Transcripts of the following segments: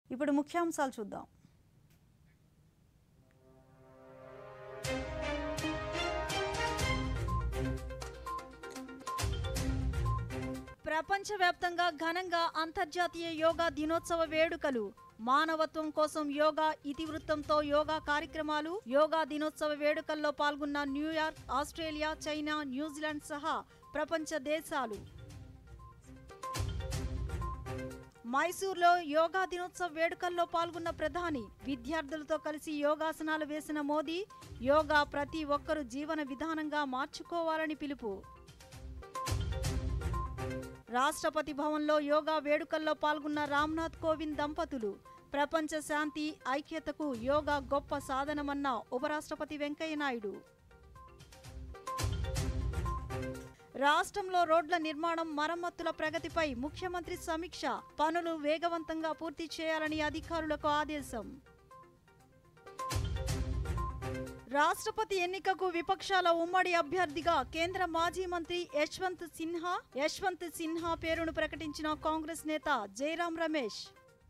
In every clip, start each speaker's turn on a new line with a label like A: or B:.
A: ఇప్పుడు ముఖ్యాంశాలు చూద్దాం ప్రపంచవ్యాప్తంగా ఘనంగా అంతర్జాతీయ యోగా దినోత్సవ వేడుకలు మానవత్వం కోసం యోగా ఇతివృత్తంతో యోగా కార్యక్రమాలు యోగా దినోత్సవ వేడుకల్లో పాల్గొన్న న్యూయార్క్ ఆస్ట్రేలియా చైనా న్యూజిలాండ్ సహా ప్రపంచ దేశాలు మైసూర్లో యోగా దినోత్సవ వేడుకల్లో పాల్గొన్న ప్రధాని విద్యార్థులతో కలిసి యోగాసనాలు వేసిన మోదీ యోగా ప్రతి ఒక్కరూ జీవన విధానంగా మార్చుకోవాలని పిలుపు రాష్ట్రపతి భవన్లో యోగా వేడుకల్లో పాల్గొన్న రామ్నాథ్ కోవింద్ దంపతులు ప్రపంచ శాంతి ఐక్యతకు యోగా గొప్ప సాధనమన్న ఉపరాష్ట్రపతి వెంకయ్యనాయుడు రాష్ట్రంలో రోడ్ల నిర్మాణం మరమ్మతుల ప్రగతిపై ముఖ్యమంత్రి సమీక్ష పనులు వేగవంతంగా పూర్తి చేయాలని అధికారులకు ఆదేశం రాష్ట్రపతి ఎన్నికకు విపక్షాల ఉమ్మడి అభ్యర్థిగా కేంద్ర మాజీ మంత్రి యశ్వంత్ సిన్హా యశ్వంత్ సిన్హా పేరును ప్రకటించిన కాంగ్రెస్ నేత జైరాం రమేష్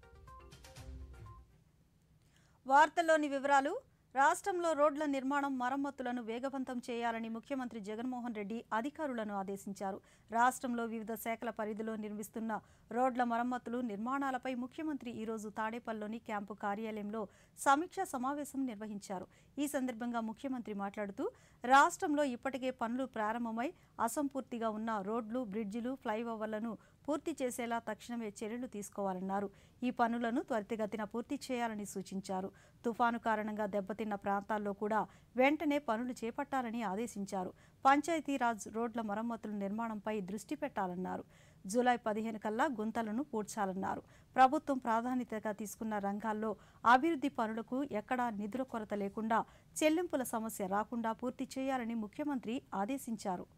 A: వార్తల్లోని వివరాలు రాష్ట్రంలో రోడ్ల నిర్మాణం మరమ్మతులను వేగవంతం చేయాలని ముఖ్యమంత్రి జగన్మోహన్ రెడ్డి అధికారులను ఆదేశించారు రాష్ట్రంలో వివిధ శాఖల పరిధిలో నిర్మిస్తున్న రోడ్ల మరమ్మతులు నిర్మాణాలపై ముఖ్యమంత్రి ఈరోజు తాడేపల్లిలోని క్యాంపు కార్యాలయంలో సమీక్షా సమావేశం నిర్వహించారు ఈ సందర్భంగా ముఖ్యమంత్రి మాట్లాడుతూ రాష్ట్రంలో ఇప్పటికే పనులు ప్రారంభమై అసంపూర్తిగా ఉన్న రోడ్లు బ్రిడ్జిలు ఫ్లైఓవర్లను పూర్తి చేసేలా తక్షణమే చర్యలు తీసుకోవాలన్నారు ఈ పనులను త్వరితగతిన పూర్తి చేయాలని సూచించారు తుఫాను కారణంగా దెబ్బతిన్న ప్రాంతాల్లో కూడా వెంటనే పనులు చేపట్టాలని ఆదేశించారు పంచాయతీరాజ్ రోడ్ల మరమ్మతుల నిర్మాణంపై దృష్టి పెట్టాలన్నారు జూలై పదిహేను కల్లా గుంతలను పూడ్చాలన్నారు ప్రభుత్వం ప్రాధాన్యతగా తీసుకున్న రంగాల్లో అభివృద్ధి పనులకు ఎక్కడా నిధుల కొరత లేకుండా చెల్లింపుల సమస్య రాకుండా పూర్తి చేయాలని ముఖ్యమంత్రి ఆదేశించారు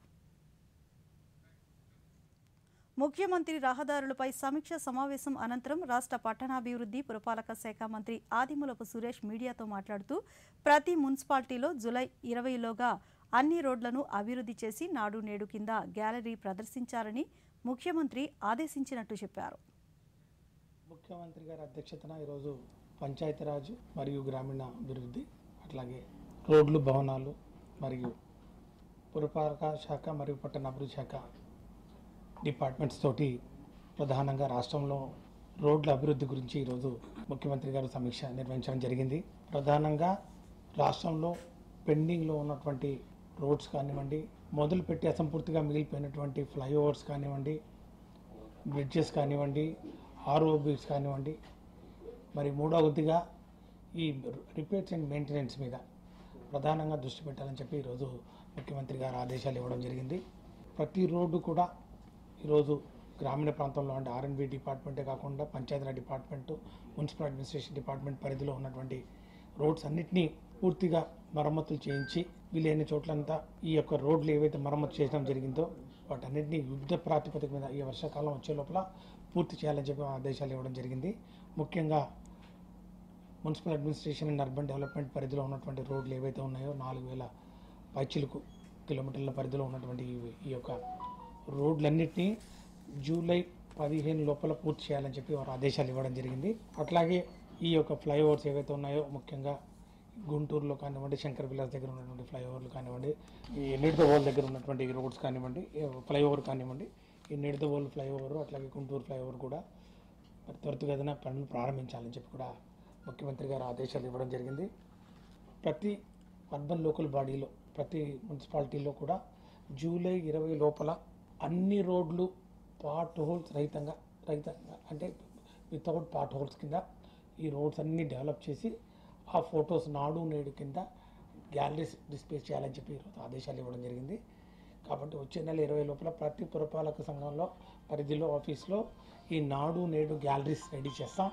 A: ముఖ్యమంత్రి రహదారులపై సమీక్ష సమావేశం అనంతరం రాష్ట్ర పట్టణాభివృద్ధి పురపాలక శాఖ మంత్రి ఆదిమూలపు సురేష్ మీడియాతో మాట్లాడుతూ ప్రతి మున్సిపాలిటీలో జులై ఇరవైలోగా అన్ని రోడ్లను అభివృద్ధి చేసి నాడు నేడు కింద గ్యాలరీ ప్రదర్శించాలని ముఖ్యమంత్రి ఆదేశించినట్టు చెప్పారు
B: ముఖ్యమంత్రి గారి అధ్యక్షతన ఈరోజు పంచాయతీరాజ్ మరియు గ్రామీణ అభివృద్ధి అట్లాగే రోడ్లు భవనాలు మరియు పురపాలక శాఖ మరియు పట్టణాభివృద్ధి శాఖ డిపార్ట్మెంట్స్ తోటి ప్రధానంగా రాష్ట్రంలో రోడ్ల అభివృద్ధి గురించి ఈరోజు ముఖ్యమంత్రి గారు సమీక్ష నిర్వహించడం జరిగింది ప్రధానంగా రాష్ట్రంలో పెండింగ్లో ఉన్నటువంటి రోడ్స్ కానివ్వండి మొదలుపెట్టి అసంపూర్తిగా మిగిలిపోయినటువంటి ఫ్లైఓవర్స్ కానివ్వండి బ్రిడ్జెస్ కానివ్వండి ఆర్ఓబీస్ కానివ్వండి మరి మూడవదిగా ఈ రిపేర్స్ అండ్ మెయింటెనెన్స్ మీద ప్రధానంగా దృష్టి పెట్టాలని చెప్పి ఈరోజు ముఖ్యమంత్రి గారు ఆదేశాలు ఇవ్వడం జరిగింది ప్రతి రోడ్డు కూడా ఈరోజు గ్రామీణ ప్రాంతంలో అంటే ఆర్ఎన్బి డిపార్ట్మెంటే కాకుండా Panchayati Raj department municipal administration department పరిధిలో ఉన్నటువంటి రోడ్స్ అన్నిటినీ పూర్తిగా మరమ్మతులు చేయించి వీలైన చోట్లంతా ఈ యొక్క రోడ్లు ఏవైతే మరమ్మతు చేయడం జరిగిందో వాటన్నిటిని యుద్ధ ప్రాతిపదిక మీద ఈ వర్షాకాలం వచ్చే లోపల పూర్తి చేయాలని చెప్పి ఆదేశాలు ఇవ్వడం జరిగింది ముఖ్యంగా municipal administration and urban development పరిధిలో ఉన్నటువంటి రోడ్లు ఏవైతే ఉన్నాయో నాలుగు వేల పైచిలకు కిలోమీటర్ల పరిధిలో ఉన్నటువంటి ఈ- ఈ యొక్క రోడ్లన్నిటినీ జూలై పదిహేను లోపల పూర్తి చేయాలని చెప్పి వారు ఆదేశాలు ఇవ్వడం జరిగింది అట్లాగే ఈ యొక్క ఫ్లైఓవర్స్ ఏవైతే ఉన్నాయో ముఖ్యంగా గుంటూరులో కానివ్వండి శంకర్ విలాస్ దగ్గర ఉన్నటువంటి ఫ్లైఓవర్లు కానివ్వండి ఈ నిడదవోల్ దగ్గర ఉన్నటువంటి రోడ్స్ కానివ్వండి ఈ ఫ్లైఓవర్ కానివ్వండి ఈ నిడదవోల్ ఫ్లైఓవర్ అట్లాగే గుంటూరు ఫ్లైఓవర్ కూడా మరి త్వరితగతిన పనులు ప్రారంభించాలని చెప్పి కూడా ముఖ్యమంత్రి గారు ఆదేశాలు ఇవ్వడం జరిగింది ప్రతి అర్బన్ లోకల్ బాడీలో ప్రతి మున్సిపాలిటీలో కూడా జూలై ఇరవై లోపల అన్ని రోడ్లు పార్ట్ హోల్స్ రహితంగా రహితంగా అంటే వితౌట్ పార్ట్ హోల్స్ కింద ఈ రోడ్స్ అన్ని డెవలప్ చేసి ఆ ఫొటోస్ నాడు నేడు కింద గ్యాలరీస్ డిస్ప్లే చేయాలని చెప్పి ఈరోజు ఆదేశాలు ఇవ్వడం జరిగింది కాబట్టి వచ్చే నెల ఇరవై లోపల ప్రతి పురపాలక సంఘంలో పరిధిలో ఆఫీస్లో ఈ నాడు నేడు గ్యాలరీస్ రెడీ చేస్తాం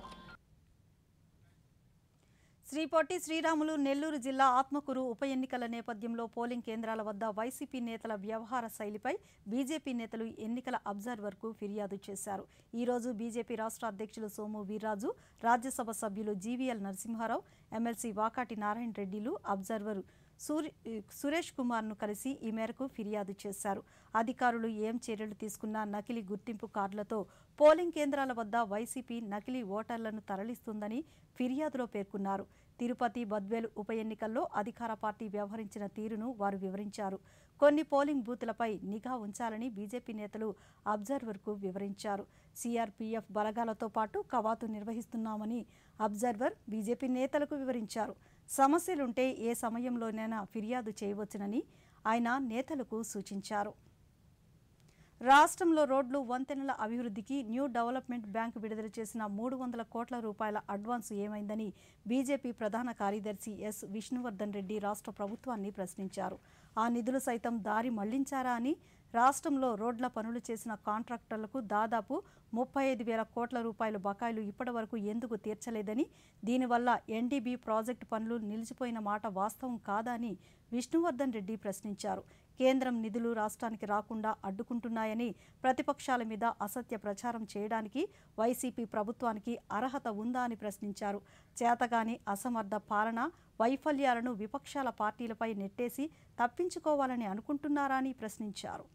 A: శ్రీ పొట్టి శ్రీరాములు నెల్లూరు జిల్లా ఆత్మకూరు ఉప ఎన్నికల నేపథ్యంలో పోలింగ్ కేంద్రాల వద్ద వైసీపీ నేతల వ్యవహార శైలిపై బీజేపీ నేతలు ఎన్నికల అబ్జర్వర్కు ఫిర్యాదు చేశారు ఈ రోజు బీజేపీ రాష్ట్ర అధ్యక్షులు సోము వీర్రాజు రాజ్యసభ సభ్యులు జీవీఎల్ నరసింహారావు ఎమ్మెల్సీ వాకాటి నారాయణ రెడ్డిలు అబ్జర్వర్ సూరి సురేష్ కుమార్ను కలిసి ఈ మేరకు ఫిర్యాదు చేశారు అధికారులు ఏం చర్యలు తీసుకున్నా నకిలీ గుర్తింపు కార్డులతో పోలింగ్ కేంద్రాల వద్ద వైసీపీ నకిలీ ఓటర్లను తరలిస్తుందని ఫిర్యాదులో పేర్కొన్నారు తిరుపతి బద్వేలు ఉప ఎన్నికల్లో అధికార పార్టీ వ్యవహరించిన తీరును వారు వివరించారు కొన్ని పోలింగ్ బూతులపై నిఘా ఉంచాలని బీజేపీ నేతలు అబ్జర్వర్కు వివరించారు సీఆర్పీఎఫ్ బలగాలతో పాటు కవాతు నిర్వహిస్తున్నామని అబ్జర్వర్ బీజేపీ నేతలకు వివరించారు సమస్యలుంటే ఏ సమయంలోనైనా ఫిర్యాదు చేయవచ్చునని ఆయన నేతలకు సూచించారు రాష్ట్రంలో రోడ్లు వంతెనల అభివృద్ధికి న్యూ డెవలప్మెంట్ బ్యాంక్ విడుదల చేసిన మూడు వందల కోట్ల రూపాయల అడ్వాన్స్ ఏమైందని బీజేపీ ప్రధాన కార్యదర్శి ఎస్ విష్ణువర్ధన్ రెడ్డి రాష్ట్ర ప్రభుత్వాన్ని ప్రశ్నించారు ఆ నిధులు సైతం దారి మళ్లించారా అని రాష్ట్రంలో రోడ్ల పనులు చేసిన కాంట్రాక్టర్లకు దాదాపు ముప్పై ఐదు వేల కోట్ల రూపాయల బకాయిలు ఇప్పటివరకు ఎందుకు తీర్చలేదని దీనివల్ల ఎన్డీబీ ప్రాజెక్టు పనులు నిలిచిపోయిన మాట వాస్తవం కాదా అని విష్ణువర్ధన్ రెడ్డి ప్రశ్నించారు కేంద్రం నిధులు రాష్ట్రానికి రాకుండా అడ్డుకుంటున్నాయని ప్రతిపక్షాల మీద అసత్య ప్రచారం చేయడానికి వైసీపీ ప్రభుత్వానికి అర్హత ఉందా అని ప్రశ్నించారు చేతగాని అసమర్థ పాలన వైఫల్యాలను విపక్షాల పార్టీలపై నెట్టేసి తప్పించుకోవాలని అనుకుంటున్నారా అని ప్రశ్నించారు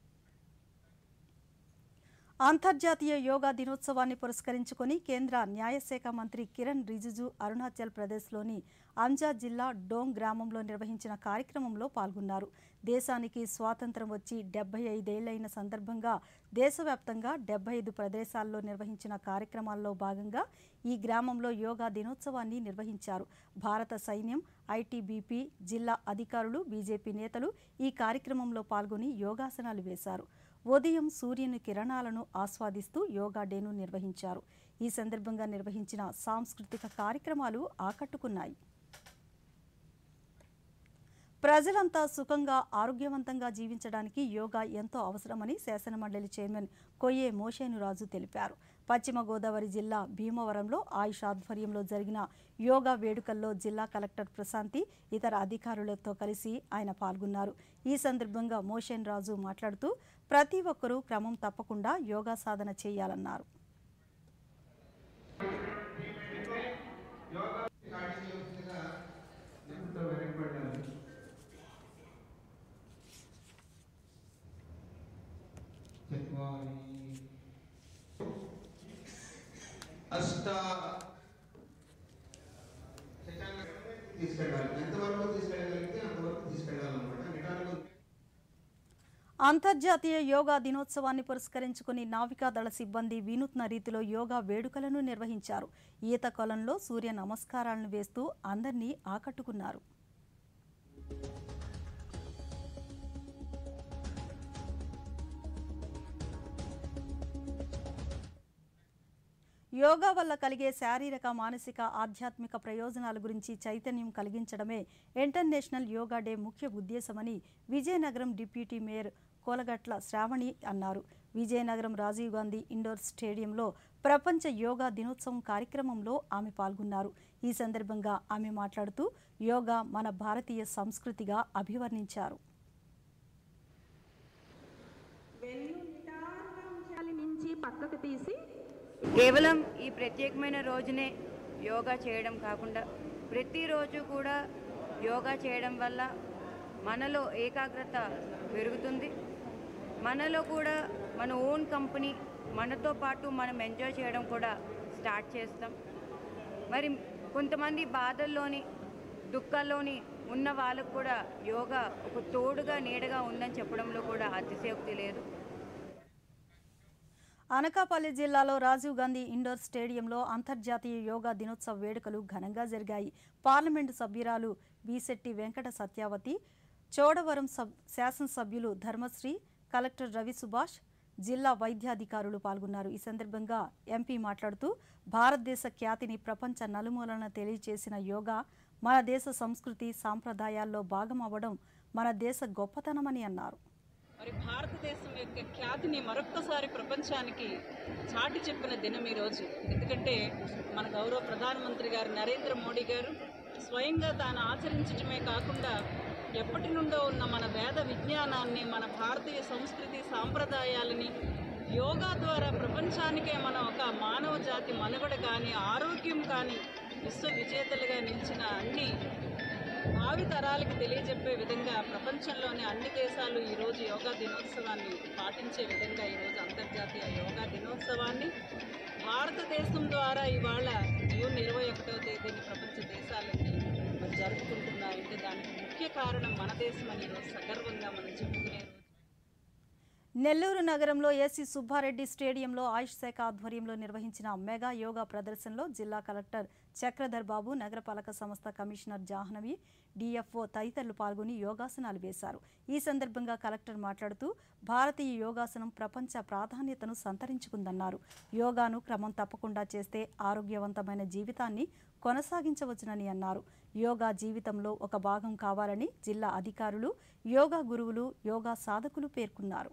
A: అంతర్జాతీయ యోగా దినోత్సవాన్ని పురస్కరించుకొని కేంద్ర న్యాయశాఖ మంత్రి కిరణ్ రిజిజు అరుణాచల్ ప్రదేశ్లోని అంజా జిల్లా డోంగ్ గ్రామంలో నిర్వహించిన కార్యక్రమంలో పాల్గొన్నారు దేశానికి స్వాతంత్రం వచ్చి డెబ్బై ఐదేళ్లైన సందర్భంగా దేశవ్యాప్తంగా డెబ్బై ఐదు ప్రదేశాల్లో నిర్వహించిన కార్యక్రమాల్లో భాగంగా ఈ గ్రామంలో యోగా దినోత్సవాన్ని నిర్వహించారు భారత సైన్యం ఐటీబీపీ జిల్లా అధికారులు బీజేపీ నేతలు ఈ కార్యక్రమంలో పాల్గొని యోగాసనాలు వేశారు ఉదయం సూర్యుని కిరణాలను ఆస్వాదిస్తూ యోగా డేను నిర్వహించారు ఈ సందర్భంగా నిర్వహించిన సాంస్కృతిక కార్యక్రమాలు ఆకట్టుకున్నాయి ప్రజలంతా సుఖంగా ఆరోగ్యవంతంగా జీవించడానికి యోగా ఎంతో అవసరమని శాసనమండలి చైర్మన్ కొయ్యే మోషేనురాజు తెలిపారు పశ్చిమ గోదావరి జిల్లా భీమవరంలో ఆయుష్ ఆధ్వర్యంలో జరిగిన యోగా వేడుకల్లో జిల్లా కలెక్టర్ ప్రశాంతి ఇతర అధికారులతో కలిసి ఆయన పాల్గొన్నారు ఈ సందర్భంగా మోషన్ రాజు మాట్లాడుతూ ప్రతి ఒక్కరూ క్రమం తప్పకుండా యోగా సాధన చేయాలన్నారు
C: చత్వారి అష్ట తీసుకెళ్ళాలి ఎంతవరకు తీసుకెళ్ళగలిగితే అంతవరకు తీసుకెళ్ళాలన్నమాట నిటారుగా
A: అంతర్జాతీయ యోగా దినోత్సవాన్ని పురస్కరించుకుని నావికాదళ సిబ్బంది వినూత్న రీతిలో యోగా వేడుకలను నిర్వహించారు ఈత కొలంలో సూర్య నమస్కారాలను వేస్తూ అందరినీ ఆకట్టుకున్నారు యోగా వల్ల కలిగే శారీరక మానసిక ఆధ్యాత్మిక ప్రయోజనాల గురించి చైతన్యం కలిగించడమే ఇంటర్నేషనల్ యోగా డే ముఖ్య ఉద్దేశమని విజయనగరం డిప్యూటీ మేయర్ కోలగట్ల శ్రావణి అన్నారు విజయనగరం రాజీవ్ గాంధీ ఇండోర్ స్టేడియంలో ప్రపంచ యోగా దినోత్సవం కార్యక్రమంలో ఆమె పాల్గొన్నారు ఈ సందర్భంగా ఆమె మాట్లాడుతూ యోగా మన భారతీయ సంస్కృతిగా అభివర్ణించారు
D: వెన్ను నిటారుగా ఉంచాలి నుంచి పక్కకు తీసి
E: కేవలం ఈ ప్రత్యేకమైన రోజునే యోగా చేయడం కాకుండా ప్రతిరోజు కూడా యోగా చేయడం వల్ల మనలో ఏకాగ్రత పెరుగుతుంది మనలో కూడా మన ఓన్ కంపెనీ మనతో పాటు మనం ఎంజాయ్ చేయడం కూడా స్టార్ట్ చేస్తాం మరి కొంతమంది బాధల్లోని దుఃఖాల్లోని ఉన్న వాళ్ళకు కూడా యోగా ఒక తోడుగా నీడగా ఉందని చెప్పడంలో కూడా అతిశయోక్తి లేదు
A: అనకాపల్లి జిల్లాలో రాజీవ్ గాంధీ ఇండోర్ స్టేడియంలో అంతర్జాతీయ యోగా దినోత్సవ వేడుకలు ఘనంగా జరిగాయి పార్లమెంటు సభ్యురాలు బీశెట్టి వెంకట సత్యావతి చోడవరం సబ్ శాసనసభ్యులు ధర్మశ్రీ కలెక్టర్ రవి సుభాష్ జిల్లా వైద్యాధికారులు పాల్గొన్నారు ఈ సందర్భంగా ఎంపీ మాట్లాడుతూ భారతదేశ ఖ్యాతిని ప్రపంచ నలుమూలన తెలియజేసిన యోగా మన దేశ సంస్కృతి సాంప్రదాయాల్లో భాగం అవ్వడం మన దేశ గొప్పతనమని అన్నారు
F: మరి భారతదేశం యొక్క ఖ్యాతిని మరొక్కసారి ప్రపంచానికి చాటి చెప్పిన దినం ఈరోజు ఎందుకంటే మన గౌరవ ప్రధానమంత్రి గారు నరేంద్ర మోడీ గారు స్వయంగా తాను ఆచరించడమే కాకుండా ఎప్పటి నుండో ఉన్న మన వేద విజ్ఞానాన్ని మన భారతీయ సంస్కృతి సాంప్రదాయాలని యోగా ద్వారా ప్రపంచానికే మనం ఒక మానవ జాతి మనుగడ కానీ ఆరోగ్యం కానీ విశ్వ విజేతలుగా నిలిచిన అన్ని భావి తరాలకు తెలియజెప్పే విధంగా ప్రపంచంలోని అన్ని దేశాలు ఈరోజు యోగా దినోత్సవాన్ని పాటించే విధంగా ఈరోజు అంతర్జాతీయ యోగా దినోత్సవాన్ని భారతదేశం ద్వారా ఇవాళ జూన్ ఇరవై ఒకటవ తేదీని ప్రపంచ దేశాలకి మరి జరుపుకుంటున్నారంటే దానికి ముఖ్య కారణం మన దేశం అని ఈరోజు సగర్వంగా మనం చెప్పుకునే రోజు
A: నెల్లూరు నగరంలో ఏసీ సుబ్బారెడ్డి స్టేడియంలో ఆయుష్ శాఖ ఆధ్వర్యంలో నిర్వహించిన మెగా యోగా ప్రదర్శనలో జిల్లా కలెక్టర్ చక్రధర్ బాబు నగరపాలక సంస్థ కమిషనర్ జాహ్నవి డిఎఫ్ఓ తదితరులు పాల్గొని యోగాసనాలు వేశారు ఈ సందర్భంగా కలెక్టర్ మాట్లాడుతూ భారతీయ యోగాసనం ప్రపంచ ప్రాధాన్యతను సంతరించుకుందన్నారు యోగాను క్రమం తప్పకుండా చేస్తే ఆరోగ్యవంతమైన జీవితాన్ని కొనసాగించవచ్చునని అన్నారు యోగా జీవితంలో ఒక భాగం కావాలని జిల్లా అధికారులు యోగా గురువులు యోగా సాధకులు పేర్కొన్నారు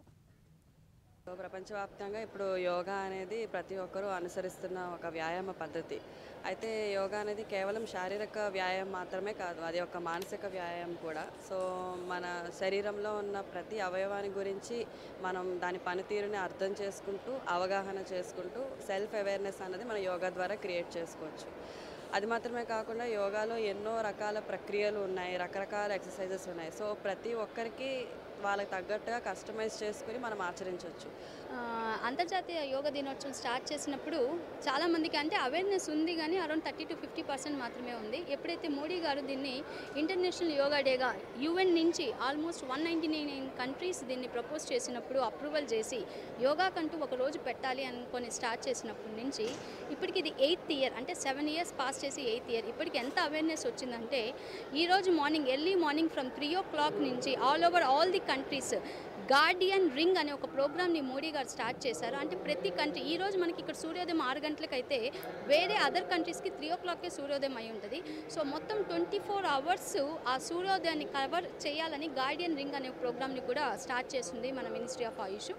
G: ప్రపంచవ్యాప్తంగా ఇప్పుడు యోగా అనేది ప్రతి ఒక్కరూ అనుసరిస్తున్న ఒక వ్యాయామ పద్ధతి అయితే యోగా అనేది కేవలం శారీరక వ్యాయామం మాత్రమే కాదు అది ఒక మానసిక వ్యాయామం కూడా సో మన శరీరంలో ఉన్న ప్రతి అవయవాని గురించి మనం దాని పనితీరుని అర్థం చేసుకుంటూ అవగాహన చేసుకుంటూ సెల్ఫ్ అవేర్నెస్ అనేది మన యోగా ద్వారా క్రియేట్ చేసుకోవచ్చు అది మాత్రమే కాకుండా యోగాలో ఎన్నో రకాల ప్రక్రియలు ఉన్నాయి రకరకాల ఎక్సర్సైజెస్ ఉన్నాయి సో ప్రతి ఒక్కరికి వాళ్ళకి తగ్గట్టుగా కస్టమైజ్ చేసుకుని మనం ఆచరించవచ్చు
H: ఆ, అంతర్జాతీయ యోగా దినోత్సవం స్టార్ట్ చేసినప్పుడు చాలామందికి అంటే అవేర్నెస్ ఉంది కానీ around thirty to fifty percent మాత్రమే ఉంది ఎప్పుడైతే మోడీ గారు దీన్ని ఇంటర్నేషనల్ యోగా డేగా యుఎన్ నుంచి almost one ninety nine countries దీన్ని ప్రపోజ్ చేసినప్పుడు అప్రూవల్ చేసి యోగాకంటూ ఒక రోజు పెట్టాలి అనుకొని స్టార్ట్ చేసినప్పటి నుంచి ఇప్పటికి ఇది ఎయిత్ ఇయర్ అంటే సెవెన్ ఇయర్స్ పాస్ చేసి ఎయిత్ ఇయర్ ఇప్పటికి ఎంత అవేర్నెస్ వచ్చిందంటే ఈరోజు morning early morning from three o'clock నుంచి all over all the countries guardian ring అనే ఒక ప్రోగ్రామ్ని మోడీ గారు స్టార్ట్ చేశారు అంటే ప్రతి కంట్రీ ఈ రోజు మనకి ఇక్కడ సూర్యోదయం ఆరు గంటలకైతే వేరే అదర్ కంట్రీస్కి త్రీ ఓ క్లాక్కే సూర్యోదయం అయి ఉంటుంది సో మొత్తం ట్వంటీ ఫోర్ అవర్స్ ఆ సూర్యోదయాన్ని కవర్ చేయాలని గార్డియన్ రింగ్ అనే ప్రోగ్రామ్ని కూడా స్టార్ట్ చేసింది మన మినిస్ట్రీ ఆఫ్ ఆయుష్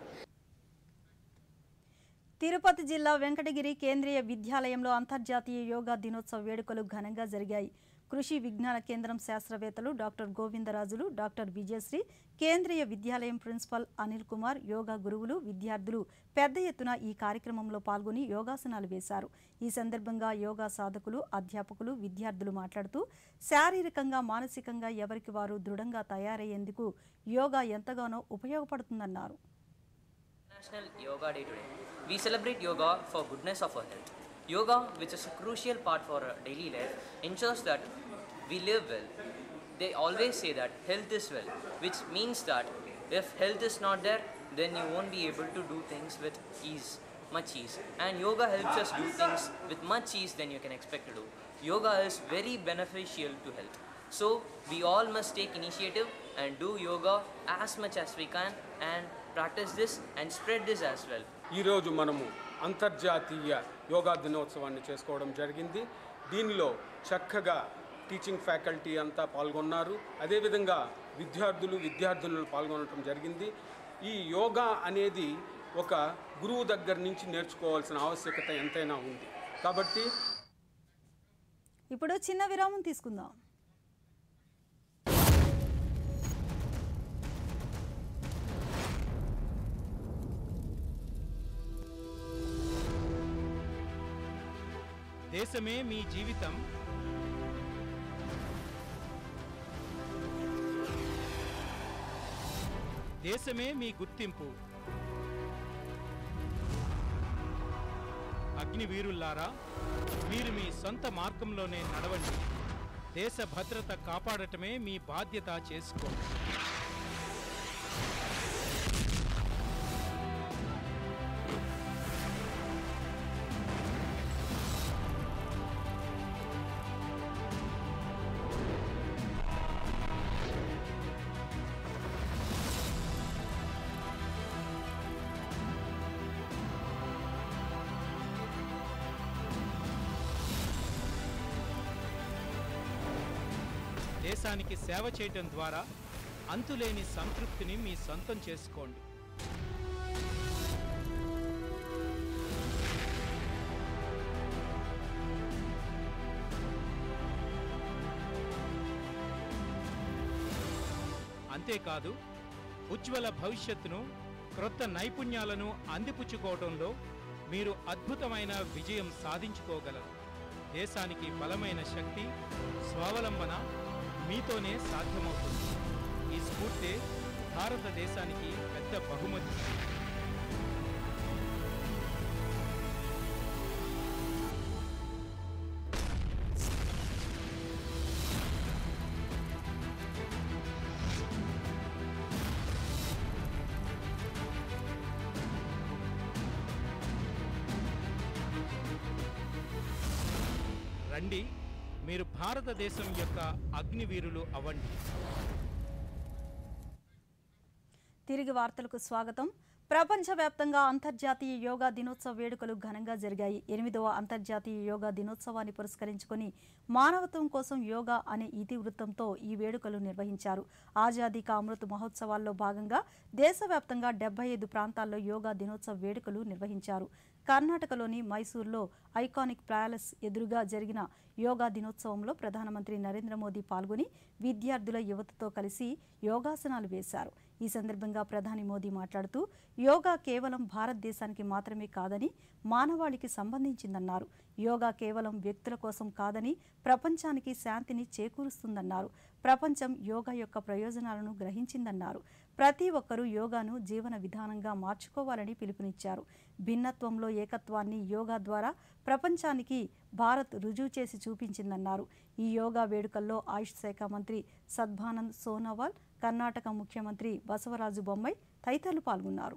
A: తిరుపతి జిల్లా వెంకటగిరి కేంద్రీయ విద్యాలయంలో అంతర్జాతీయ యోగా దినోత్సవ వేడుకలు ఘనంగా జరిగాయి కృషి విజ్ఞాన కేంద్రం శాస్త్రవేత్తలు డాక్టర్ గోవిందరాజులు డాక్టర్ విజయశ్రీ కేంద్రీయ విద్యాలయం ప్రిన్సిపల్ అనిల్ కుమార్ యోగా గురువులు విద్యార్థులు పెద్ద ఎత్తున ఈ కార్యక్రమంలో పాల్గొని యోగాసనాలు వేశారు ఈ సందర్భంగా యోగా సాధకులు అధ్యాపకులు విద్యార్థులు మాట్లాడుతూ శారీరకంగా మానసికంగా ఎవరికి వారు దృఢంగా తయారయ్యేందుకు యోగా ఎంతగానో ఉపయోగపడుతుందన్నారు
I: National Yoga Day today. We celebrate yoga for goodness of our health. Yoga, which is a crucial part for our daily life, ensures that we live well. They always say that health is well, which means that if health is not there, then you won't be able to do things with ease, much ease. And yoga helps us do things with much ease than you can expect to do. Yoga is very beneficial to health. So we all must take initiative and do yoga as much as we can and practice this and spread this as well.
J: ఈరోజు మనము అంతర్జాతీయ యోగా దినోత్సవాన్ని చేసుకోవడం జరిగింది దీనిలో చక్కగా teaching faculty అంతా పాల్గొన్నారు అదేవిధంగా విద్యార్థులు విద్యార్థులు పాల్గొనడం జరిగింది ఈ యోగా అనేది ఒక గురువు దగ్గర నుంచి నేర్చుకోవాల్సిన ఆవశ్యకత ఎంతైనా ఉంది కాబట్టి
A: ఇప్పుడు చిన్న విరామం తీసుకుందాం
K: దేశమే మీ జీవితం దేశమే మీ గుర్తింపు అగ్నివీరుల్లారా మీరు మీ సొంత మార్గంలోనే నడవండి దేశ భద్రత కాపాడటమే మీ బాధ్యత చేసుకోండి దేశానికి సేవ చేయటం ద్వారా అంతులేని సంతృప్తిని మీ సొంతం చేసుకోండి అంతేకాదు ఉజ్వల భవిష్యత్తును క్రొత్త నైపుణ్యాలను అందిపుచ్చుకోవడంలో మీరు అద్భుతమైన విజయం సాధించుకోగలరు దేశానికి బలమైన శక్తి స్వావలంబన మీతోనే సాధ్యమవుతుంది ఈ స్ఫూర్తే భారతదేశానికి పెద్ద బహుమతి రండి మీరు భారతదేశం యొక్క అగ్నివీరులు అవ్వండి
A: తిరిగి వార్తలకు స్వాగతం ప్రపంచవ్యాప్తంగా అంతర్జాతీయ యోగా దినోత్సవ వేడుకలు ఘనంగా జరిగాయి ఎనిమిదవ అంతర్జాతీయ యోగా దినోత్సవాన్ని పురస్కరించుకొని మానవత్వం కోసం యోగా అనే ఇతివృత్తంతో ఈ వేడుకలు నిర్వహించారు ఆజాదీ కా అమృత్ మహోత్సవాల్లో భాగంగా దేశవ్యాప్తంగా డెబ్బై ఐదు ప్రాంతాల్లో యోగా దినోత్సవ వేడుకలు నిర్వహించారు కర్ణాటకలోని మైసూర్లో ఐకానిక్ ప్యాలెస్ ఎదురుగా జరిగిన యోగా దినోత్సవంలో ప్రధానమంత్రి నరేంద్ర మోదీ పాల్గొని విద్యార్థుల యువతతో కలిసి యోగాసనాలు వేశారు ఈ సందర్భంగా ప్రధాని మోదీ మాట్లాడుతూ యోగా కేవలం భారతదేశానికి మాత్రమే కాదని మానవాళికి సంబంధించిందన్నారు యోగా కేవలం వ్యక్తుల కోసం కాదని ప్రపంచానికి శాంతిని చేకూరుస్తుందన్నారు ప్రపంచం యోగా యొక్క ప్రయోజనాలను గ్రహించిందన్నారు ప్రతి ఒక్కరూ యోగాను జీవన విధానంగా మార్చుకోవాలని పిలుపునిచ్చారు భిన్నత్వంలో ఏకత్వాన్ని యోగా ద్వారా ప్రపంచానికి భారత్ రుజువు చేసి చూపించిందన్నారు ఈ యోగా వేడుకల్లో ఆయుష్ శాఖ మంత్రి సద్భానంద్ సోనోవాల్ కర్ణాటక ముఖ్యమంత్రి బసవరాజు బొమ్మాయి తదితరులు పాల్గొన్నారు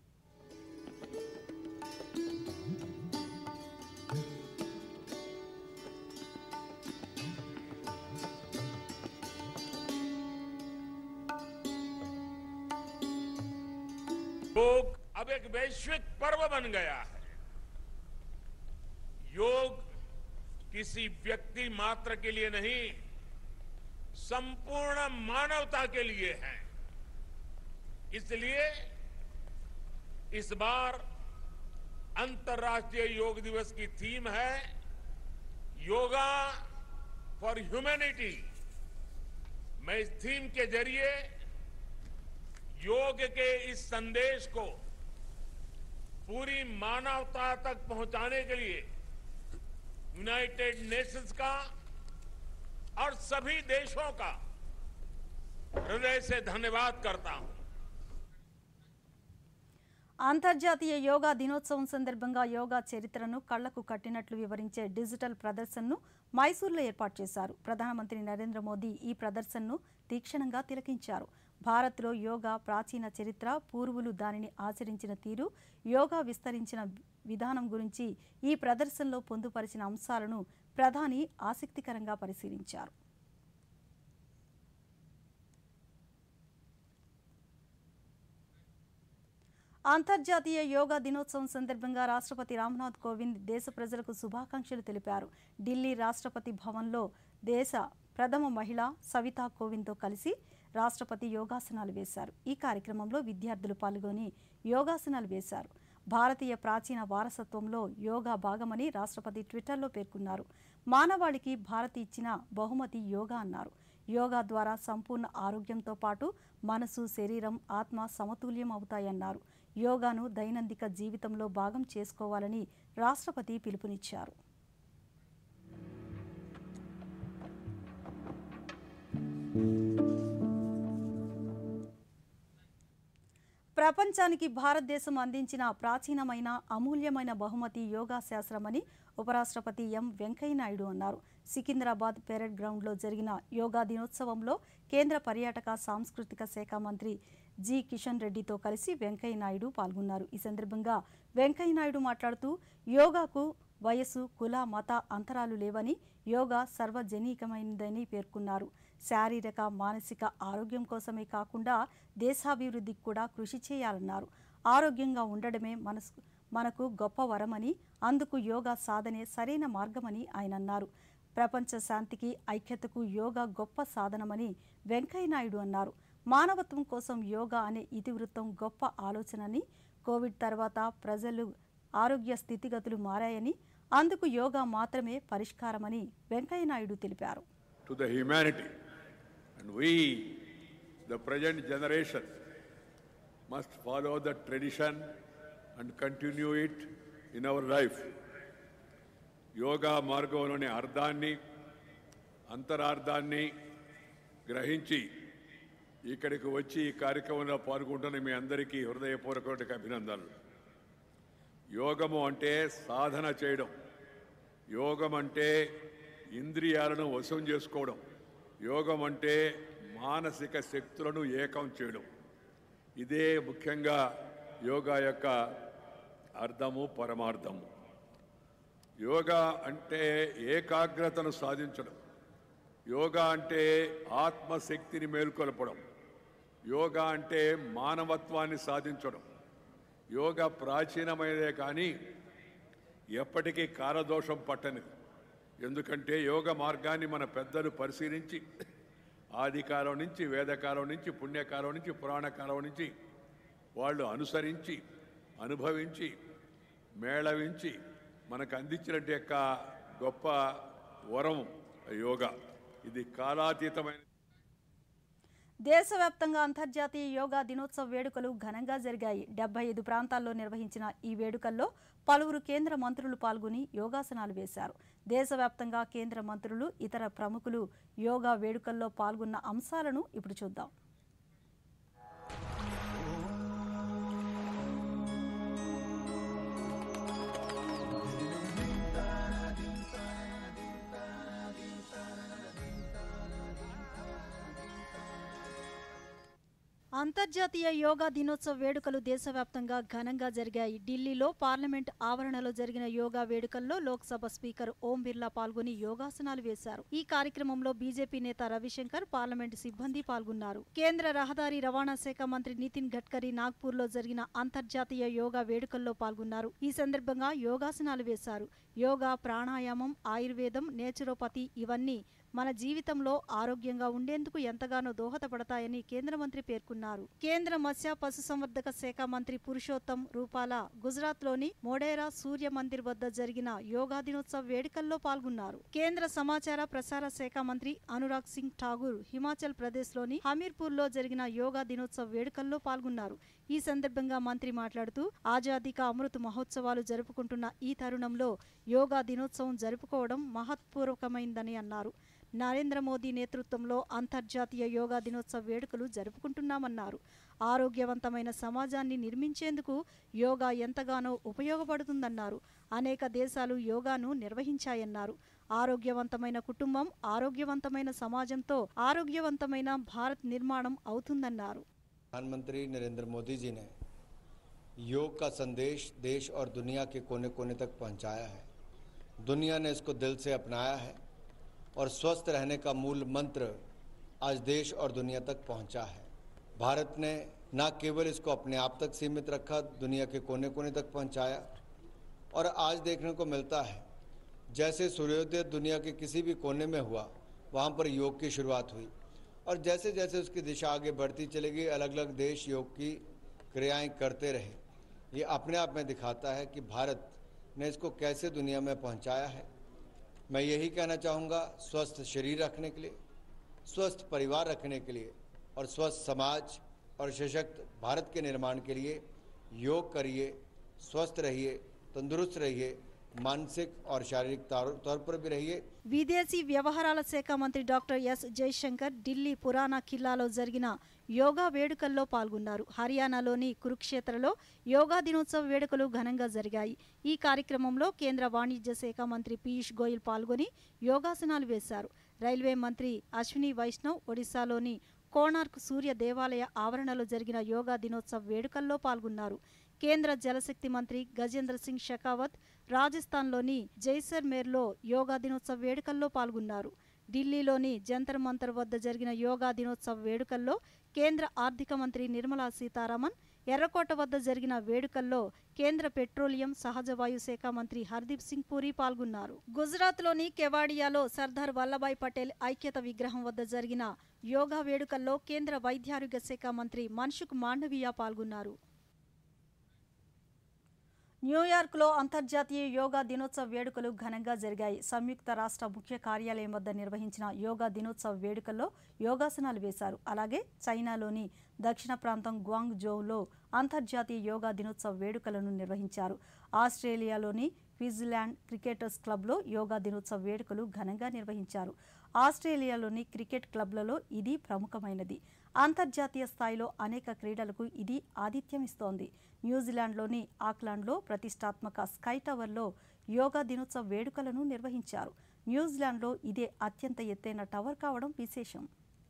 L: योग अब एक वैश्विक पर्व बन गया है योग किसी व्यक्ति मात्र के लिए नहीं संपूर्ण मानवता के लिए है इसलिए इस बार अंतर्राष्ट्रीय योग दिवस की थीम है योगा फॉर ह्यूमैनिटी मैं इस थीम के जरिए योग के इस संदेश को पूरी मानवता तक पहुंचाने के लिए यूनाइटेड नेशंस का और सभी देशों का हृदय से धन्यवाद करता हूं
A: అంతర్జాతీయ యోగా దినోత్సవం సందర్భంగా యోగా చరిత్రను కళ్లకు కట్టినట్లు వివరించే డిజిటల్ ప్రదర్శనను మైసూర్లో ఏర్పాటు చేశారు ప్రధానమంత్రి నరేంద్ర మోదీ ఈ ప్రదర్శనను తీక్షణంగా తిలకించారు భారత్లో యోగా ప్రాచీన చరిత్ర పూర్వులు దానిని ఆచరించిన తీరు యోగా విస్తరించిన విధానం గురించి ఈ ప్రదర్శనలో పొందుపరిచిన అంశాలను ప్రధాని ఆసక్తికరంగా పరిశీలించారు అంతర్జాతీయ యోగా దినోత్సవం సందర్భంగా రాష్ట్రపతి రామ్నాథ్ కోవింద్ దేశ ప్రజలకు శుభాకాంక్షలు తెలిపారు ఢిల్లీ రాష్ట్రపతి భవన్లో దేశ ప్రథమ మహిళ సవితా కోవింద్తో కలిసి రాష్ట్రపతి యోగాసనాలు వేశారు ఈ కార్యక్రమంలో విద్యార్థులు పాల్గొని యోగాసనాలు వేశారు భారతీయ ప్రాచీన వారసత్వంలో యోగా భాగమని రాష్ట్రపతి ట్విట్టర్లో పేర్కొన్నారు మానవాళికి భారత్ ఇచ్చిన బహుమతి యోగా అన్నారు యోగా ద్వారా సంపూర్ణ ఆరోగ్యంతో పాటు మనసు శరీరం ఆత్మ సమతుల్యం అవుతాయన్నారు యోగాను దైనందిక జీవితంలో భాగం చేసుకోవాలని రాష్ట్రపతి పిలుపునిచ్చారు ప్రపంచానికి భారతదేశం అందించిన ప్రాచీనమైన అమూల్యమైన బహుమతి యోగా శాస్త్రమని ఉపరాష్ట్రపతి ఎం వెంకయ్యనాయుడు అన్నారు సికింద్రాబాద్ పెరేడ్ గ్రౌండ్లో జరిగిన యోగా దినోత్సవంలో కేంద్ర పర్యాటక సాంస్కృతిక శాఖ మంత్రి జి కిషన్ రెడ్డితో కలిసి వెంకయ్యనాయుడు పాల్గొన్నారు ఈ సందర్భంగా వెంకయ్యనాయుడు మాట్లాడుతూ యోగాకు వయసు కుల మత అంతరాలు లేవని యోగా సర్వజనీకమైనదని పేర్కొన్నారు శారీరక మానసిక ఆరోగ్యం కోసమే కాకుండా దేశాభివృద్ధికి కూడా కృషి చేయాలన్నారు ఆరోగ్యంగా ఉండడమే మనసు మనకు గొప్ప వరమని అందుకు యోగా సాధనే సరైన మార్గమని ఆయన అన్నారు ప్రపంచ శాంతికి ఐక్యతకు యోగా గొప్ప సాధనమని వెంకయ్యనాయుడు అన్నారు మానవత్వం కోసం యోగా అనే ఇతివృత్తం గొప్ప ఆలోచనని కోవిడ్ తర్వాత ప్రజలు ఆరోగ్య స్థితిగతులు మారాయని అందుకు యోగా మాత్రమే పరిష్కారమని వెంకయ్యనాయుడు తెలిపారు
M: to the humanity. And we, the present generation, must follow the tradition and continue it in our life. Yoga మార్గంలోని అర్థాన్ని అంతరార్థాన్ని గ్రహించి ఇక్కడికి వచ్చి ఈ కార్యక్రమంలో పాల్గొంటున్న మీ అందరికీ హృదయపూర్వక అభినందనలు యోగము అంటే సాధన చేయడం యోగం అంటే ఇంద్రియాలను వశం చేసుకోవడం యోగం అంటే మానసిక శక్తులను ఏకం చేయడం ఇదే ముఖ్యంగా యోగా యొక్క అర్థము పరమార్థము యోగా అంటే ఏకాగ్రతను సాధించడం యోగా అంటే ఆత్మశక్తిని మేల్కొల్పడం యోగా అంటే మానవత్వాన్ని సాధించడం యోగా ప్రాచీనమైనదే కానీ ఎప్పటికీ కాలదోషం పట్టనిది ఎందుకంటే యోగ మార్గాన్ని మన పెద్దలు పరిశీలించి ఆదికాలం నుంచి వేదకాలం నుంచి పుణ్యకాలం నుంచి పురాణకాలం నుంచి వాళ్ళు అనుసరించి అనుభవించి మేళవించి మనకు అందించినట్టు యొక్క గొప్ప వరం యోగా ఇది కాలాతీతమైన
A: దేశవ్యాప్తంగా అంతర్జాతీయ యోగా దినోత్సవ వేడుకలు ఘనంగా జరిగాయి డెబ్బై ఐదు ప్రాంతాల్లో నిర్వహించిన ఈ వేడుకల్లో పలువురు కేంద్ర మంత్రులు పాల్గొని యోగాసనాలు వేశారు దేశవ్యాప్తంగా కేంద్ర మంత్రులు ఇతర ప్రముఖులు యోగా వేడుకల్లో పాల్గొన్న అంశాలను ఇప్పుడు చూద్దాం అంతర్జాతీయ యోగా దినోత్సవ వేడుకలు దేశవ్యాప్తంగా ఘనంగా జరిగాయి ఢిల్లీలో పార్లమెంట్ ఆవరణలో జరిగిన యోగా వేడుకల్లో లోక్సభ స్పీకర్ ఓం బిర్లా పాల్గొని యోగాసనాలు వేశారు ఈ కార్యక్రమంలో బీజేపీ నేత రవిశంకర్ పార్లమెంట్ సిబ్బంది పాల్గొన్నారు కేంద్ర రహదారి రవాణా శాఖ మంత్రి నితిన్ గడ్కరీ నాగ్పూర్లో జరిగిన అంతర్జాతీయ యోగా వేడుకల్లో పాల్గొన్నారు ఈ సందర్భంగా యోగాసనాలు వేశారు యోగా ప్రాణాయామం ఆయుర్వేదం నేచురోపతి ఇవన్నీ మన జీవితంలో ఆరోగ్యంగా ఉండేందుకు ఎంతగానో దోహదపడతాయని కేంద్ర మంత్రి పేర్కొన్నారు కేంద్ర మత్స్య పశుసంవర్ధక శాఖ మంత్రి పురుషోత్తం రూపాల గుజరాత్లోని మోడేరా సూర్య మందిర్ వద్ద జరిగిన యోగా దినోత్సవ వేడుకల్లో పాల్గొన్నారు కేంద్ర సమాచార ప్రసార శాఖ మంత్రి అనురాగ్ సింగ్ ఠాగూర్ హిమాచల్ ప్రదేశ్లోని హమీర్పూర్లో జరిగిన యోగా దినోత్సవ వేడుకల్లో పాల్గొన్నారు ఈ సందర్భంగా మంత్రి మాట్లాడుతూ ఆజాదీ కా అమృత్ మహోత్సవాలు జరుపుకుంటున్న ఈ తరుణంలో యోగా దినోత్సవం జరుపుకోవడం మహత్పూర్వకమైందని అన్నారు నరేంద్ర మోదీ నేతృత్వంలో అంతర్జాతీయ యోగా దినోత్సవ వేడుకలు జరుపుకుంటున్నామన్నారు ఆరోగ్యవంతమైన సమాజాన్ని నిర్మించేందుకు యోగా ఎంతగానో ఉపయోగపడుతుందన్నారు అనేక దేశాలు యోగాను నిర్వహించాయన్నారు ఆరోగ్యవంతమైన కుటుంబం ఆరోగ్యవంతమైన సమాజంతో ఆరోగ్యవంతమైన భారత్ నిర్మాణం అవుతుందన్నారు
N: प्रधानमंत्री नरेंद्र मोदी जी ने योग का संदेश देश और दुनिया के कोने कोने तक पहुंचाया है दुनिया ने इसको दिल से अपनाया है और स्वस्थ रहने का मूल मंत्र आज देश और दुनिया तक पहुंचा है भारत ने न केवल इसको अपने आप तक सीमित रखा दुनिया के कोने कोने तक पहुंचाया और आज देखने को मिलता है जैसे सूर्योदय दुनिया के किसी भी कोने में हुआ वहाँ पर योग की शुरुआत हुई और जैसे जैसे उसकी दिशा आगे बढ़ती चलेगी अलग अलग देश योग की क्रियाएं करते रहे ये अपने आप में दिखाता है कि भारत ने इसको कैसे दुनिया में पहुंचाया है मैं यही कहना चाहूँगा स्वस्थ शरीर रखने के लिए स्वस्थ परिवार रखने के लिए और स्वस्थ समाज और सशक्त भारत के निर्माण के लिए योग करिए स्वस्थ रहिए तंदुरुस्त रहिए मानसिक और शारीरिक तौर तौर पर भी रहिए
A: విదేశీ వ్యవహారాల శాఖ మంత్రి డాక్టర్ ఎస్ జైశంకర్ ఢిల్లీ పురాణా ఖిల్లాలో జరిగిన యోగా వేడుకల్లో పాల్గొన్నారు హర్యానాలోని కురుక్షేత్రలో యోగా దినోత్సవ వేడుకలు ఘనంగా జరిగాయి ఈ కార్యక్రమంలో కేంద్ర వాణిజ్య శాఖ మంత్రి పీయూష్ గోయల్ పాల్గొని యోగాసనాలు వేశారు రైల్వే మంత్రి అశ్విని వైష్ణవ్ ఒడిశాలోని కోణార్క్ సూర్య దేవాలయ ఆవరణలో జరిగిన యోగా దినోత్సవ వేడుకల్లో పాల్గొన్నారు కేంద్ర జలశక్తి మంత్రి గజేంద్ర సింగ్ షెకావత్ రాజస్థాన్లోని జైసర్మేర్లో యోగా దినోత్సవ వేడుకల్లో పాల్గొన్నారు ఢిల్లీలోని జంతర్ మంతర్ వద్ద జరిగిన యోగా దినోత్సవ వేడుకల్లో కేంద్ర ఆర్థిక మంత్రి నిర్మలా సీతారామన్ ఎర్రకోట వద్ద జరిగిన వేడుకల్లో కేంద్ర పెట్రోలియం సహజ వాయు శాఖ మంత్రి హర్దీప్ సింగ్ పూరి పాల్గొన్నారు గుజరాత్లోని కెవాడియాలో సర్దార్ వల్లభాయ్ పటేల్ ఐక్యత విగ్రహం వద్ద జరిగిన యోగా వేడుకల్లో కేంద్ర వైద్యారోగ్య శాఖ మంత్రి మన్సుఖ్ మాండవీయ పాల్గొన్నారు న్యూయార్క్లో అంతర్జాతీయ యోగా దినోత్సవ వేడుకలు ఘనంగా జరిగాయి సంయుక్త రాష్ట్ర ముఖ్య కార్యాలయం వద్ద నిర్వహించిన యోగా దినోత్సవ వేడుకల్లో యోగాసనాలు వేశారు అలాగే చైనాలోని దక్షిణ ప్రాంతం గ్వాంగ్ జోవ్లో అంతర్జాతీయ యోగా దినోత్సవ వేడుకలను నిర్వహించారు ఆస్ట్రేలియాలోని క్విజ్లాండ్ క్రికెటర్స్ క్లబ్లో యోగా దినోత్సవ వేడుకలు ఘనంగా నిర్వహించారు ఆస్ట్రేలియాలోని క్రికెట్ క్లబ్లలో ఇది ప్రముఖమైనది అంతర్జాతీయ స్థాయిలో అనేక క్రీడలకు ఇది ఆతిథ్యమిస్తోంది న్యూజిలాండ్లోని ఆక్లాండ్లో ప్రతిష్టాత్మక స్కై టవర్లో యోగా దినోత్సవ వేడుకలను నిర్వహించారు న్యూజిలాండ్లో ఇదే అత్యంత ఎత్తైన టవర్ కావడం విశేషం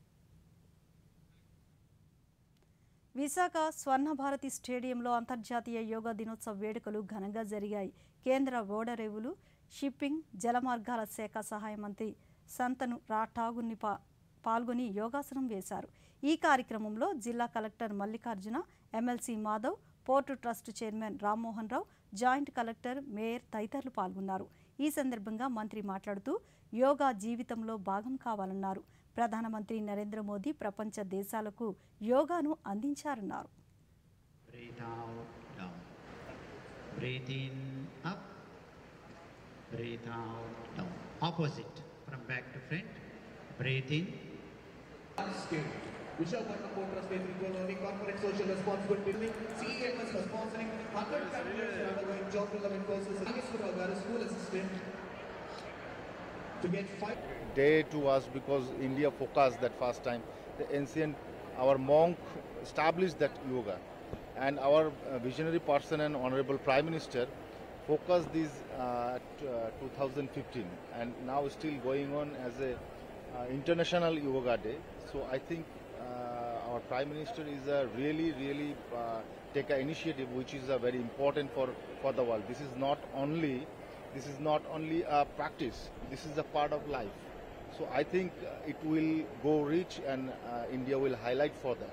A: విశాఖ స్వర్ణభారతి స్టేడియంలో అంతర్జాతీయ యోగా దినోత్సవ వేడుకలు ఘనంగా జరిగాయి కేంద్ర ఓడరేవులు షిప్పింగ్ జలమార్గాల శాఖ సహాయ మంత్రి సంతను రాఠాగుని పా పాల్గొని యోగాసనం వేశారు ఈ కార్యక్రమంలో జిల్లా collector Mallikarjuna MLC Madhav port trust chairman Rammohan Rao joint collector mayor తదితరులు పాల్గొన్నారు ఈ సందర్భంగా మంత్రి మాట్లాడుతూ యోగా జీవితంలో భాగం కావాలన్నారు ప్రధానమంత్రి నరేంద్ర మోదీ ప్రపంచ దేశాలకు యోగాను అందించారన్నారు
O: Breathe out, down. Breathe in, up. Breathe out, down. Opposite, from back to front. Breathe in.
P: Vishakhapatnam Port Trust is equally corporate social responsibility. CEMS for sponsoring 100 candidates are undergoing job relevant courses. Nageswara Garu, school assistant, to get five.
Q: day to us because India focused that first time. The ancient, our monk established that yoga, and our uh, visionary person and honorable Prime Minister focused this uh, t- uh, 2015, and now still going on as a uh, international yoga day. So I think uh, our Prime Minister is a really, really uh, take an initiative which is uh, very important for for the world. This is not only this is not only a practice. This is a part of life. So I think uh, it will go rich and uh, India will highlight for that.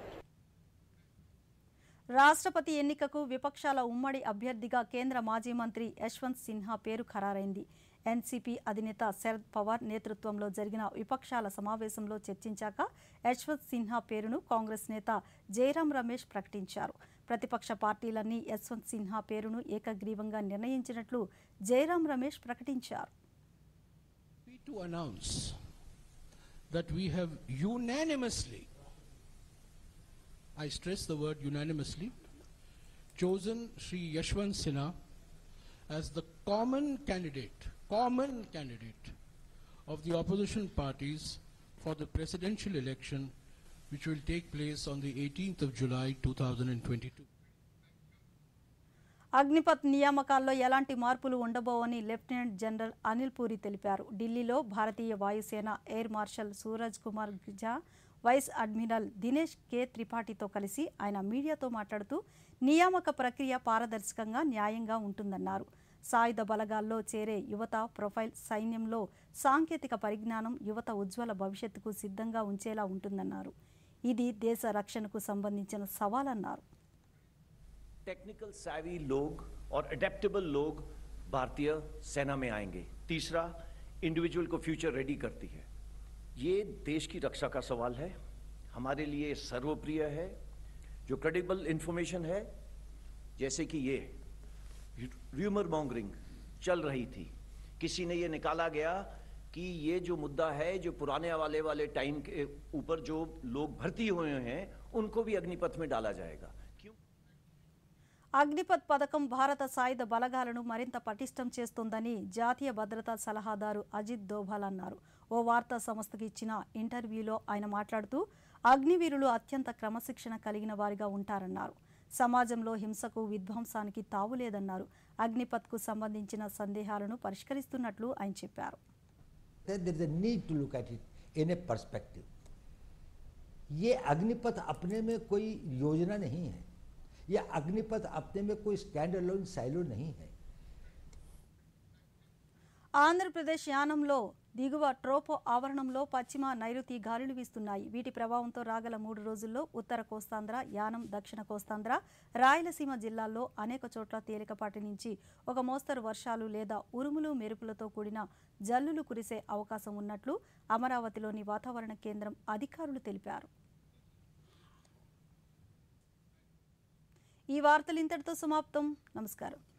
A: రాష్ట్రపతి ఎన్నికకు విపక్షాల ఉమ్మడి అభ్యర్థిగా కేంద్ర మాజీ మంత్రి యశ్వంత్ సిన్హా పేరు ఖరారైంది NCP అధినేత శరద్ పవార్ నేతృత్వంలో జరిగిన విపక్షాల సమావేశంలో చర్చించాక యశ్వంత్ సిన్హా పేరును కాంగ్రెస్ నేత జయరాం రమేష్ ప్రకటించారు ప్రతిపక్ష పార్టీలన్నీ యశ్వంత్ సిన్హా పేరును ఏకగ్రీవంగా నిర్ణయించినట్లు జయరాం రమేష్ ప్రకటించారు
R: to announce that we have unanimously, I stress the word unanimously, chosen Sri Yashwant Sinha as the common candidate, common candidate of the opposition parties for the presidential election which will take place on the 18th of July 2022.
A: Agnipath నియామకాల్లో ఎలాంటి మార్పులు ఉండబోవని lieutenant general Anil Puri తెలిపారు ఢిల్లీలో భారతీయ వాయుసేన air marshal Suraj Kumar Jha vice admiral Dinesh K త్రిపాఠితో కలిసి ఆయన మీడియాతో మాట్లాడుతూ నియామక ప్రక్రియ పారదర్శకంగా న్యాయంగా ఉంటుందన్నారు సాయుధ బలగాల్లో చేరే యువత ప్రొఫైల్ సైన్యంలో సాంకేతిక పరిజ్ఞానం యువత ఉజ్వల భవిష్యత్తుకు సిద్ధంగా ఉంచేలా ఉంటుందన్నారు ఇది దేశ రక్షణకు సంబంధించిన సవాలన్నారు
S: टेक्निकल savvy लोग और अडेप्टेबल लोग भारतीय सेना में आएंगे तीसरा इंडिविजुअल को फ्यूचर रेडी करती है ये देश की रक्षा का सवाल है हमारे लिए सर्वप्रिय है जो क्रेडिबल इंफॉर्मेशन है जैसे कि ये र्यूमर मॉन्गरिंग चल रही थी किसी ने ये निकाला गया कि ये जो मुद्दा है जो पुराने वाले वाले टाइम के ऊपर जो लोग भर्ती हुए हैं उनको भी अग्निपथ में डाला जाएगा
A: అగ్నిపత్ పథకం భారత సాయుధ బలగాలను మరింత పటిష్టం చేస్తోందని జాతీయ భద్రతా సలహాదారు అజిత్ దోభాల్ అన్నారు ఓ వార్తా సంస్థకి ఇచ్చిన ఇంటర్వ్యూలో ఆయన మాట్లాడుతూ అగ్నివీరులు అత్యంత క్రమశిక్షణ కలిగిన వారిగా ఉంటారన్నారు సమాజంలో హింసకు విధ్వంసానికి తావులేదన్నారు అగ్నిపత్కు సంబంధించిన సందేహాలను పరిష్కరిస్తున్నట్లు ఆయన చెప్పారు
T: there is a need to look at it in a perspective. ये अग्निपथ अपने में कोई योजना नहीं है ये अग्निपथ अपने में कोई स्टैंड अलोन साइलो नहीं है
A: ఆంధ్రప్రదేశ్ యానంలో దిగువ ట్రోపో ఆవరణంలో పశ్చిమ నైరుతి గాలులు వీస్తున్నాయి వీటి ప్రభావంతో రాగల మూడు రోజుల్లో ఉత్తర కోస్తాంధ్ర యానం దక్షిణ కోస్తాంధ్ర రాయలసీమ జిల్లాల్లో అనేక చోట్ల తేలికపాటి నుంచి ఒక మోస్తరు వర్షాలు లేదా ఉరుములు మెరుపులతో కూడిన జల్లులు కురిసే అవకాశం ఉన్నట్లు అమరావతిలోని వాతావరణ కేంద్రం అధికారులు తెలిపారు ఈ వార్తలు ఇంతటితో సమాప్తం నమస్కారం